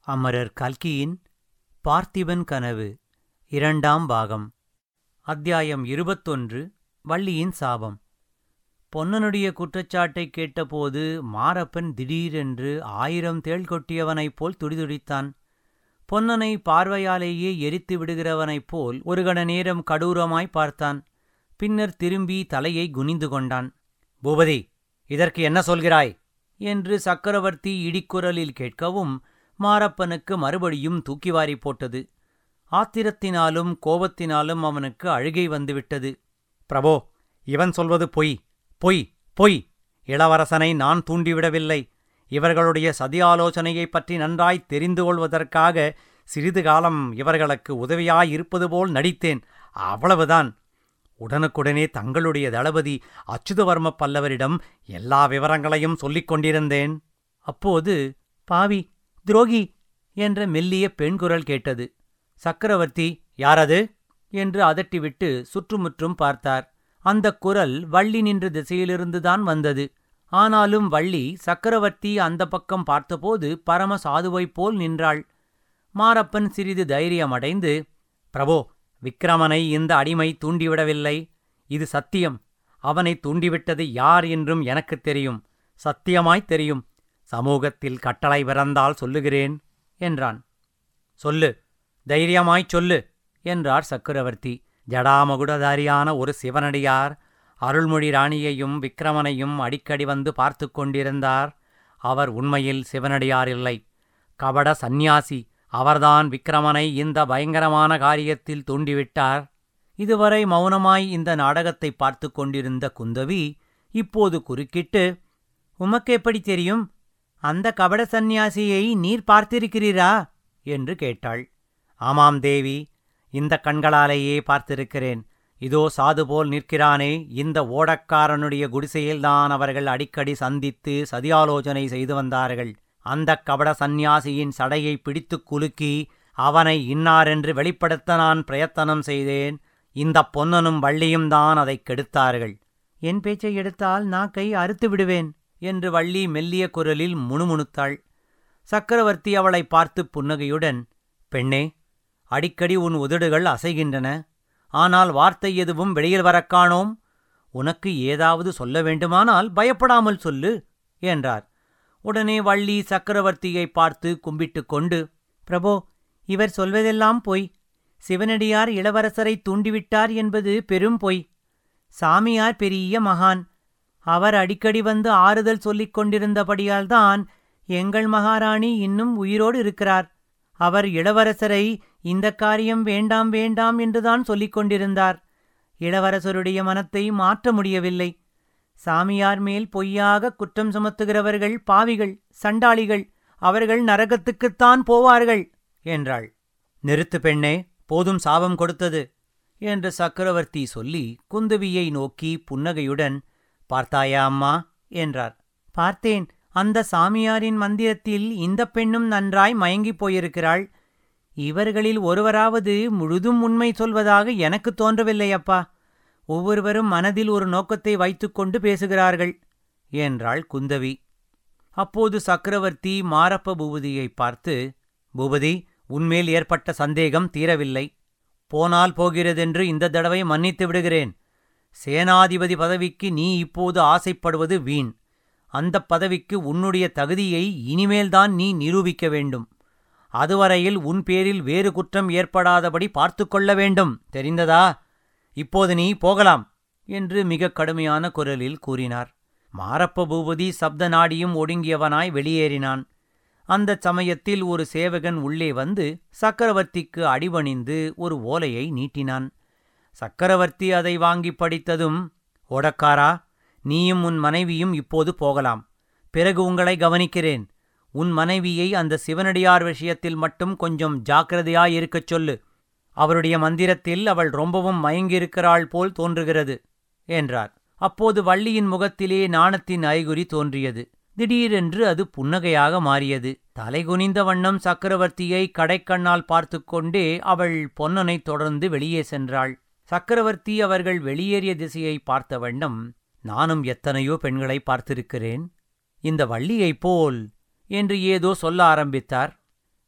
அமரர் கல்கியின் பார்த்திபன் கனவு இரண்டாம் பாகம் அத்தியாயம் இருபத்தொன்று வள்ளியின் சாபம் பொன்னனுடைய குற்றச்சாட்டைக் கேட்டபோது மாரப்பன் திடீரென்று ஆயிரம் தேள் கொட்டியவனைப் போல் துடிதுடித்தான் பொன்னனை பார்வையாலேயே எரித்து விடுகிறவனைப் போல் ஒரு கண நேரம் கடூரமாய் பார்த்தான் பின்னர் திரும்பி தலையை குனிந்து கொண்டான் பூபதி இதற்கு என்ன சொல்கிறாய் என்று சக்கரவர்த்தி இடிக்குரலில் கேட்கவும் மாரப்பனுக்கு மறுபடியும் தூக்கி வாரி போட்டது ஆத்திரத்தினாலும் கோபத்தினாலும் அவனுக்கு அழுகை வந்துவிட்டது பிரபோ இவன் சொல்வது பொய் பொய் பொய் இளவரசனை நான் தூண்டிவிடவில்லை இவர்களுடைய சதி ஆலோசனையைப் பற்றி நன்றாய் தெரிந்து கொள்வதற்காக சிறிது காலம் இவர்களுக்கு உதவியாயிருப்பது போல் நடித்தேன் அவ்வளவுதான் உடனுக்குடனே தங்களுடைய தளபதி அச்சுதவர்ம பல்லவரிடம் எல்லா விவரங்களையும் சொல்லிக் கொண்டிருந்தேன் அப்போது பாவி துரோகி என்ற மெல்லிய பெண் குரல் கேட்டது சக்கரவர்த்தி யாரது என்று அதட்டிவிட்டு சுற்றுமுற்றும் பார்த்தார் அந்தக் குரல் வள்ளி நின்ற திசையிலிருந்துதான் வந்தது ஆனாலும் வள்ளி சக்கரவர்த்தி அந்த பக்கம் பார்த்தபோது பரம சாதுவைப் போல் நின்றாள் மாரப்பன் சிறிது தைரியமடைந்து பிரபோ விக்கிரமனை இந்த அடிமை தூண்டிவிடவில்லை இது சத்தியம் அவனை தூண்டிவிட்டது யார் என்றும் எனக்குத் தெரியும் சத்தியமாய்த் தெரியும் சமூகத்தில் கட்டளை பிறந்தால் சொல்லுகிறேன் என்றான் சொல்லு தைரியமாய்ச் சொல்லு என்றார் சக்கரவர்த்தி ஜடாமகுடதாரியான ஒரு சிவனடியார் அருள்மொழி ராணியையும் விக்கிரமனையும் அடிக்கடி வந்து பார்த்து கொண்டிருந்தார் அவர் உண்மையில் சிவனடியார் இல்லை கபட சந்நியாசி அவர்தான் விக்கிரமனை இந்த பயங்கரமான காரியத்தில் தூண்டிவிட்டார் இதுவரை மௌனமாய் இந்த நாடகத்தை பார்த்து கொண்டிருந்த குந்தவி இப்போது குறுக்கிட்டு உமக்கு எப்படி தெரியும் அந்த கபட சந்நியாசியை நீர் பார்த்திருக்கிறீரா என்று கேட்டாள் ஆமாம் தேவி இந்த கண்களாலேயே பார்த்திருக்கிறேன் இதோ சாது போல் நிற்கிறானே இந்த ஓடக்காரனுடைய குடிசையில்தான் அவர்கள் அடிக்கடி சந்தித்து சதியாலோசனை செய்து வந்தார்கள் அந்தக் கபட சந்நியாசியின் சடையை பிடித்துக் குலுக்கி அவனை இன்னாரென்று வெளிப்படுத்த நான் பிரயத்தனம் செய்தேன் இந்த பொன்னனும் வள்ளியும் தான் அதைக் கெடுத்தார்கள் என் பேச்சை எடுத்தால் நாக்கை அறுத்து விடுவேன் என்று வள்ளி மெல்லிய குரலில் முணுமுணுத்தாள் சக்கரவர்த்தி அவளை பார்த்து புன்னகையுடன் பெண்ணே அடிக்கடி உன் உதடுகள் அசைகின்றன ஆனால் வார்த்தை எதுவும் வெளியில் வரக் காணோம் உனக்கு ஏதாவது சொல்ல வேண்டுமானால் பயப்படாமல் சொல்லு என்றார் உடனே வள்ளி சக்கரவர்த்தியை பார்த்து கும்பிட்டுக் கொண்டு பிரபோ இவர் சொல்வதெல்லாம் பொய் சிவனடியார் இளவரசரை தூண்டிவிட்டார் என்பது பெரும் பொய் சாமியார் பெரிய மகான் அவர் அடிக்கடி வந்து ஆறுதல் சொல்லிக் கொண்டிருந்தபடியால்தான் எங்கள் மகாராணி இன்னும் உயிரோடு இருக்கிறார் அவர் இளவரசரை இந்த காரியம் வேண்டாம் வேண்டாம் என்றுதான் சொல்லிக் கொண்டிருந்தார் இளவரசருடைய மனத்தை மாற்ற முடியவில்லை சாமியார் மேல் பொய்யாக குற்றம் சுமத்துகிறவர்கள் பாவிகள் சண்டாளிகள் அவர்கள் நரகத்துக்குத்தான் போவார்கள் என்றாள் நிறுத்து பெண்ணே போதும் சாபம் கொடுத்தது என்று சக்கரவர்த்தி சொல்லி குந்தவியை நோக்கி புன்னகையுடன் பார்த்தாயா அம்மா என்றார் பார்த்தேன் அந்த சாமியாரின் மந்திரத்தில் இந்த பெண்ணும் நன்றாய் மயங்கிப் போயிருக்கிறாள் இவர்களில் ஒருவராவது முழுதும் உண்மை சொல்வதாக எனக்கு தோன்றவில்லை அப்பா ஒவ்வொருவரும் மனதில் ஒரு நோக்கத்தை வைத்துக்கொண்டு பேசுகிறார்கள் என்றாள் குந்தவி அப்போது சக்கரவர்த்தி மாரப்ப பூபதியை பார்த்து பூபதி உன்மேல் ஏற்பட்ட சந்தேகம் தீரவில்லை போனால் போகிறதென்று இந்த தடவை மன்னித்து விடுகிறேன் சேனாதிபதி பதவிக்கு நீ இப்போது ஆசைப்படுவது வீண் அந்த பதவிக்கு உன்னுடைய தகுதியை இனிமேல்தான் நீ நிரூபிக்க வேண்டும் அதுவரையில் உன் பேரில் வேறு குற்றம் ஏற்படாதபடி பார்த்து கொள்ள வேண்டும் தெரிந்ததா இப்போது நீ போகலாம் என்று மிக கடுமையான குரலில் கூறினார் மாரப்ப பூபதி சப்த நாடியும் ஒடுங்கியவனாய் வெளியேறினான் அந்தச் சமயத்தில் ஒரு சேவகன் உள்ளே வந்து சக்கரவர்த்திக்கு அடிபணிந்து ஒரு ஓலையை நீட்டினான் சக்கரவர்த்தி அதை வாங்கி படித்ததும் ஓடக்காரா நீயும் உன் மனைவியும் இப்போது போகலாம் பிறகு உங்களை கவனிக்கிறேன் உன் மனைவியை அந்த சிவனடியார் விஷயத்தில் மட்டும் கொஞ்சம் ஜாக்கிரதையாயிருக்கச் சொல்லு அவருடைய மந்திரத்தில் அவள் ரொம்பவும் மயங்கியிருக்கிறாள் போல் தோன்றுகிறது என்றார் அப்போது வள்ளியின் முகத்திலே நாணத்தின் அறிகுறி தோன்றியது திடீரென்று அது புன்னகையாக மாறியது தலைகுனிந்த வண்ணம் சக்கரவர்த்தியை கடைக்கண்ணால் பார்த்து கொண்டே அவள் பொன்னனைத் தொடர்ந்து வெளியே சென்றாள் சக்கரவர்த்தி அவர்கள் வெளியேறிய திசையை பார்த்த வண்ணம் நானும் எத்தனையோ பெண்களை பார்த்திருக்கிறேன் இந்த வள்ளியைப் போல் என்று ஏதோ சொல்ல ஆரம்பித்தார்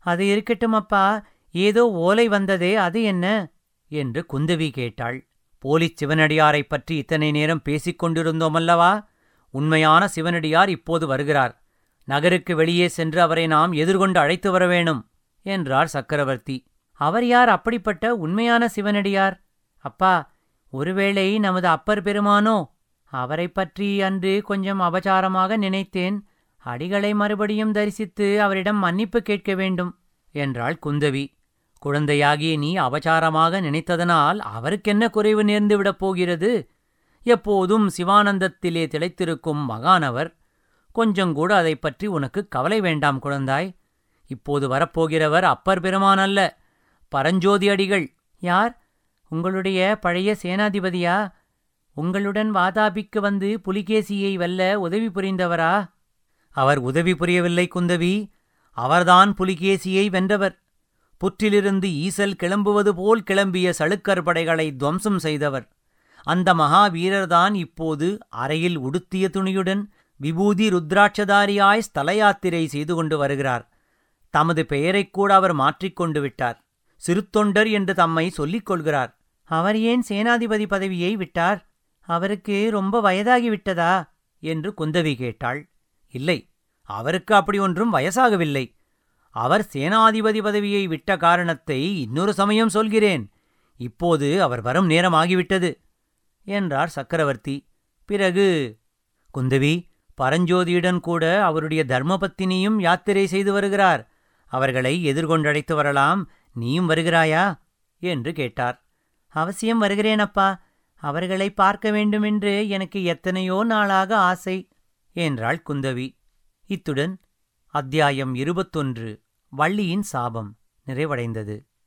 அது இருக்கட்டும் அப்பா ஏதோ ஓலை வந்ததே அது என்ன என்று குந்தவி கேட்டாள் போலிச் சிவனடியாரைப் பற்றி இத்தனை நேரம் பேசிக் கொண்டிருந்தோமல்லவா உண்மையான சிவனடியார் இப்போது வருகிறார் நகருக்கு வெளியே சென்று அவரை நாம் எதிர்கொண்டு அழைத்து வர வேணும் என்றார் சக்கரவர்த்தி அவர் யார் அப்படிப்பட்ட உண்மையான சிவனடியார் அப்பா ஒருவேளை நமது அப்பர் பெருமானோ அவரைப் பற்றி அன்று கொஞ்சம் அபசாரமாக நினைத்தேன் அடிகளை மறுபடியும் தரிசித்து அவரிடம் மன்னிப்பு கேட்க வேண்டும் என்றாள் குந்தவி குழந்தையாகிய நீ அபசாரமாக நினைத்ததனால் அவருக்கென்ன குறைவு நேர்ந்துவிடப் போகிறது எப்போதும் சிவானந்தத்திலே திளைத்திருக்கும் மகானவர் கொஞ்சங்கூட அதைப் பற்றி உனக்கு கவலை வேண்டாம் குழந்தாய் இப்போது வரப்போகிறவர் அப்பர் பெருமான் அல்ல பரஞ்சோதி அடிகள் யார் உங்களுடைய பழைய சேனாதிபதியா உங்களுடன் வாதாபிக்கு வந்து புலிகேசியை வெல்ல உதவி புரிந்தவரா அவர் உதவி புரியவில்லை குந்தவி அவர்தான் புலிகேசியை வென்றவர் புற்றிலிருந்து ஈசல் கிளம்புவது போல் கிளம்பிய சளுக்கர் படைகளை துவம்சம் செய்தவர் அந்த மகாவீரர்தான் இப்போது அறையில் உடுத்திய துணியுடன் விபூதி ருத்ராட்சதாரியாய் ஸ்தல யாத்திரை செய்து கொண்டு வருகிறார் தமது பெயரைக் கூட அவர் மாற்றிக்கொண்டு விட்டார் சிறுத்தொண்டர் என்று தம்மை சொல்லிக் கொள்கிறார் அவர் ஏன் சேனாதிபதி பதவியை விட்டார் அவருக்கு ரொம்ப வயதாகிவிட்டதா என்று குந்தவி கேட்டாள் இல்லை அவருக்கு அப்படி ஒன்றும் வயசாகவில்லை அவர் சேனாதிபதி பதவியை விட்ட காரணத்தை இன்னொரு சமயம் சொல்கிறேன் இப்போது அவர் வரும் நேரமாகிவிட்டது என்றார் சக்கரவர்த்தி பிறகு குந்தவி பரஞ்சோதியுடன் கூட அவருடைய தர்மபத்தினியும் யாத்திரை செய்து வருகிறார் அவர்களை எதிர்கொண்டழைத்து வரலாம் நீயும் வருகிறாயா என்று கேட்டார் அவசியம் வருகிறேனப்பா அவர்களை பார்க்க வேண்டுமென்று எனக்கு எத்தனையோ நாளாக ஆசை என்றாள் குந்தவி இத்துடன் அத்தியாயம் இருபத்தொன்று வள்ளியின் சாபம் நிறைவடைந்தது